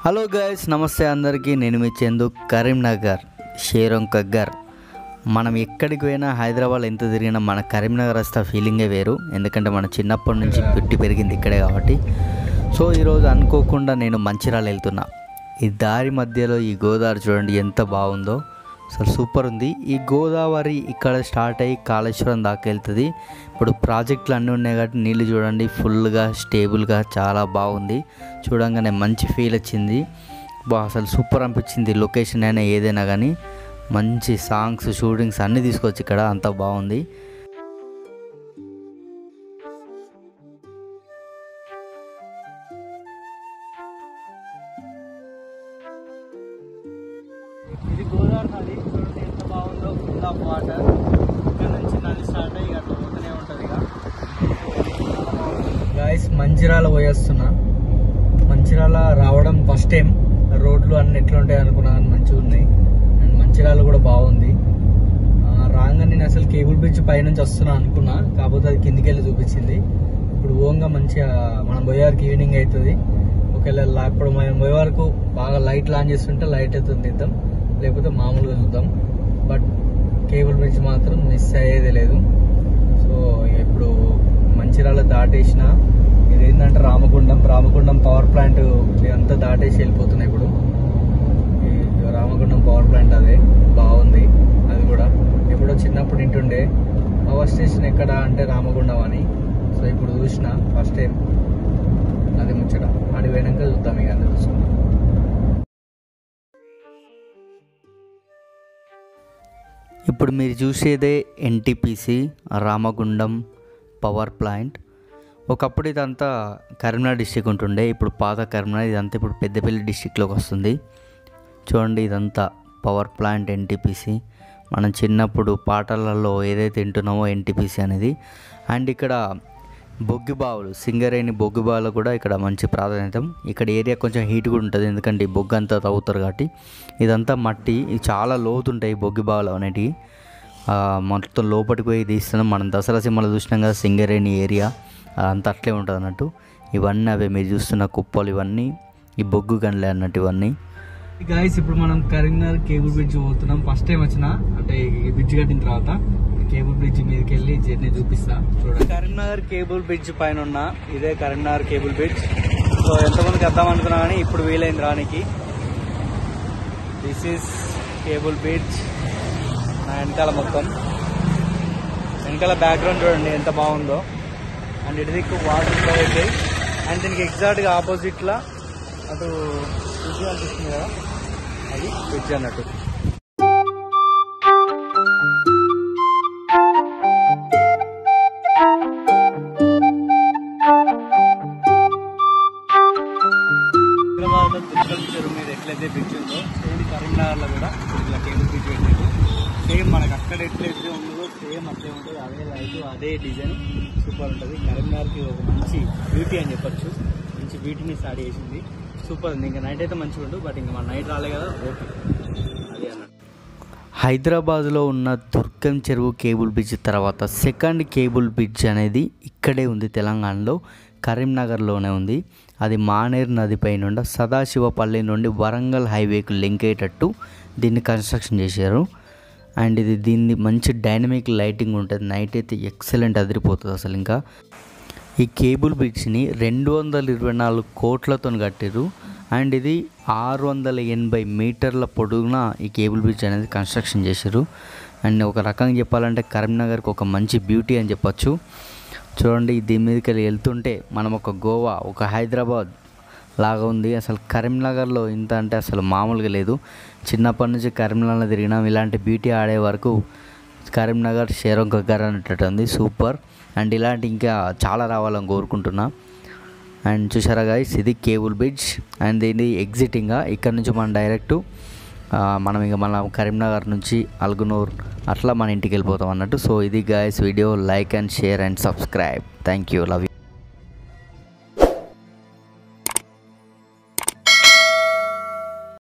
hello guys నమస్తే అందరికీ నేను మీ చందు కరీంనగర్ షేరం కగ్గర్ మనం ఎక్కడికి పోయినా హైదరాబాద్ ఎంత తిరిగినా మన కరీంనగర్ వస్తే ఫీలింగే వేరు ఎందుకంటే మన చిన్నప్పటి నుంచి పుట్టి పెరిగింది ఇక్కడే కాబట్టి సో ఈరోజు అనుకోకుండా నేను మంచిర్యాల వెళ్తున్నా ఈ దారి మధ్యలో ఈ గోదావరి చూడండి ఎంత బాగుందో అసలు సూపర్ ఉంది ఈ గోదావరి ఇక్కడ స్టార్ట్ అయ్యి కాళేశ్వరం దాకా వెళ్తుంది ఇప్పుడు ప్రాజెక్టులు అన్నీ ఉన్నాయి కాబట్టి నీళ్ళు చూడండి ఫుల్గా స్టేబుల్గా చాలా బాగుంది చూడంగానే మంచి ఫీల్ వచ్చింది బా అసలు సూపర్ అనిపించింది లొకేషన్ అయినా ఏదైనా కానీ మంచి సాంగ్స్ షూటింగ్స్ అన్నీ తీసుకోవచ్చు ఇక్కడ అంత బాగుంది ఇది గోదావరి నది చూడండి ఎంత బాగుందో ఫుల్ ఆఫ్ వాటర్ ఇక్కడ నుంచి నది స్టార్ట్ అయ్యి అట్లా పోతూనే ఉంటుంది ఇక గాయస్ మంచిరాల పోయేస్తున్నా మంచిరాల రావడం ఫస్ట్ టైం రోడ్లు అన్ని ఎట్లా ఉంటాయి అనుకున్నా కానీ మంచిగా ఉన్నాయి అండ్ మంచిరాల కూడా బాగుంది ఆ, రాగానే నేను అసలు కేబుల్ బ్రిడ్జ్ పైనుంచి వస్తున్నా అనుకున్నా కాకపోతే అది కిందికి వెళ్ళి చూపించింది ఇప్పుడు ఓంగా మంచిగా మనం పోయేవారికి ఈవినింగ్ అవుతుంది ఒకవేళ లా- ఇప్పుడు మనం పోయే వరకు బాగా లైట్ ఆన్ చేస్తుంటే లైట్ అవుతుంది ఇద్దాం లేకపోతే మామూలుగా చూద్దాం బట్ కేబుల్ బ్రిడ్జ్ మాత్రం మిస్ అయ్యేది లేదు సో ఇప్పుడు మంచిర్యాల దాటేసిన ఇది ఏంటంటే రామగుండం రామగుండం పవర్ ప్లాంట్ ఇదంతా దాటేసి వెళ్ళిపోతున్నాయి ఇప్పుడు ఈ రామగుండం పవర్ ప్లాంట్ అదే బాగుంది అది కూడా ఎప్పుడో చిన్నప్పుడు ఇంటుండే పవర్ స్టేషన్ ఎక్కడ అంటే రామగుండం అని సో ఇప్పుడు చూసిన ఫస్ట్ టైం అది ముచ్చట ఆడి పోయినాక చూద్దాం ఇక అది చూసుకుందాం ఇప్పుడు మీరు చూసేదే ఎన్టీపీసీ రామగుండం పవర్ ప్లాంట్ ఒకప్పుడు ఇదంతా కరీంనగర్ డిస్టిక్ ఉంటుండే ఇప్పుడు పాత కరీంనగర్ ఇదంతా ఇప్పుడు పెద్దపల్లి డిస్టిక్లోకి వస్తుంది చూడండి ఇదంతా పవర్ ప్లాంట్ ఎన్టీపీసీ మనం చిన్నప్పుడు పాటలలో ఏదైతే వింటున్నామో ఎన్టీపీసీ అనేది అండ్ ఇక్కడ బొగ్గు బావులు సింగరేణి బొగ్గు బావులు కూడా ఇక్కడ మంచి ప్రాధాన్యత ఇక్కడ ఏరియా కొంచెం హీట్ కూడా ఉంటుంది ఎందుకంటే ఈ బొగ్గు అంతా తవ్వుతారు కాబట్టి ఇదంతా మట్టి ఇది చాలా లోతుంటాయి బొగ్గు బావులు అనేటివి ఆ, మొత్తం లోపలికి పోయి తీస్తున్నాం మనం దసరా సినిమాలో చూసినాం కదా సింగరేణి ఏరియా అంతా అట్లే ఉంటుంది అన్నట్టు ఇవన్నీ అవే మీరు చూస్తున్న కుప్పలు ఇవన్నీ ఈ బొగ్గు గన్లే అన్నట్టు ఇవన్నీ గాయస్ ఇప్పుడు మనం కరీంనగర్ కేబుల్ బ్రిడ్జ్ పోతున్నాం ఫస్ట్ టైం వచ్చిన అంటే ఈ బ్రిడ్జ్ కట్టిన తర్వాత కేబుల్ బ్రిడ్జ్ మీదకి వెళ్ళి జర్నీ చూపిస్తా చూడండి కరీంనగర్ కేబుల్ బ్రిడ్జ్ పైన ఉన్న ఇదే కరీంనగర్ కేబుల్ బ్రిడ్జ్ సో ఎంతమందికి వద్దాం అనుకున్నా కానీ ఇప్పుడు వీలైంది రానికి దిస్ ఈస్ కేబుల్ బ్రిడ్జ్ నా వెనకాల మొత్తం వెనకాల బ్యాక్గ్రౌండ్ చూడండి ఎంత బాగుందో అండ్ ఇటు దిక్కు వాటర్ ఫ్లో అవుతాయి అండ్ దీనికి ఎగ్జాక్ట్గా ఆపోజిట్లో అటు బ్రిడ్జ్ అనిపిస్తుంది కదా అది బ్రిడ్జ్ అన్నట్టు హైదరాబాద్లో దుర్గం చెరువు మీద ఎట్లయితే బ్రిడ్జ్ ఉందో సేమ్ కరీంనగర్లో కూడా ఇట్లా కేబుల్ బ్రిడ్జ్ పెట్టారు సేమ్ మనకు అక్కడ ఎట్లయితే ఉందో సేమ్ అట్లే ఉంటుంది అదే లైట్ అదే డిజైన్ సూపర్ ఉంటుంది కరీంనగర్కి ఒక మంచి బ్యూటీ అని చెప్పొచ్చు మంచి బ్యూటీని స్టార్ట్ చేసింది సూపర్ ఉంది ఇంకా నైట్ అయితే మంచిగా ఉండు బట్ ఇంకా మన నైట్ రాలే కదా ఓకే అదే అన్నట్టు హైదరాబాద్లో ఉన్న దుర్గం చెరువు కేబుల్ బ్రిడ్జ్ తర్వాత సెకండ్ కేబుల్ బ్రిడ్జ్ అనేది ఇక్కడే ఉంది తెలంగాణలో కరీంనగర్లోనే ఉంది అది మానేరు నదిపై నుండి సదాశివపల్లి నుండి వరంగల్ హైవేకు లింక్ అయ్యేటట్టు దీన్ని కన్స్ట్రక్షన్ చేశారు అండ్ ఇది దీన్ని మంచి డైనమిక్ లైటింగ్ ఉంటుంది నైట్ అయితే ఎక్సలెంట్ అదిరిపోతుంది అసలు ఇంకా ఈ కేబుల్ బ్రిడ్జ్ని రెండు వందల ఇరవై నాలుగు కోట్లతో కట్టారు అండ్ ఇది ఆరు వందల ఎనభై మీటర్ల పొడుగున ఈ కేబుల్ బ్రిడ్జ్ అనేది కన్స్ట్రక్షన్ చేశారు అండ్ ఒక రకంగా చెప్పాలంటే కరీంనగర్కి ఒక మంచి బ్యూటీ అని చెప్పొచ్చు చూడండి దీని మీదకి వెళ్ళి వెళ్తుంటే మనం ఒక గోవా ఒక హైదరాబాద్ లాగా ఉంది అసలు కరీంనగర్లో ఇంత అంటే అసలు మామూలుగా లేదు చిన్నప్పటి నుంచి కరీంనగర్లో తిరిగినాం ఇలాంటి బ్యూటీ ఆడే వరకు కరీంనగర్ షేరం గగ్గర్ అనేటట్టు ఉంది సూపర్ అండ్ ఇలాంటి ఇంకా చాలా రావాలని కోరుకుంటున్నా అండ్ చూసారా గైస్ ఇది కేబుల్ బ్రిడ్జ్ అండ్ ఇది ఎగ్జిటింగ్గా ఇక్కడ నుంచి మనం డైరెక్ట్ మనం ఇక మన కరీంనగర్ నుంచి అల్గునూర్ అట్లా మన ఇంటికి వెళ్ళిపోతాం అన్నట్టు సో ఇది guys video like and share and subscribe thank you love you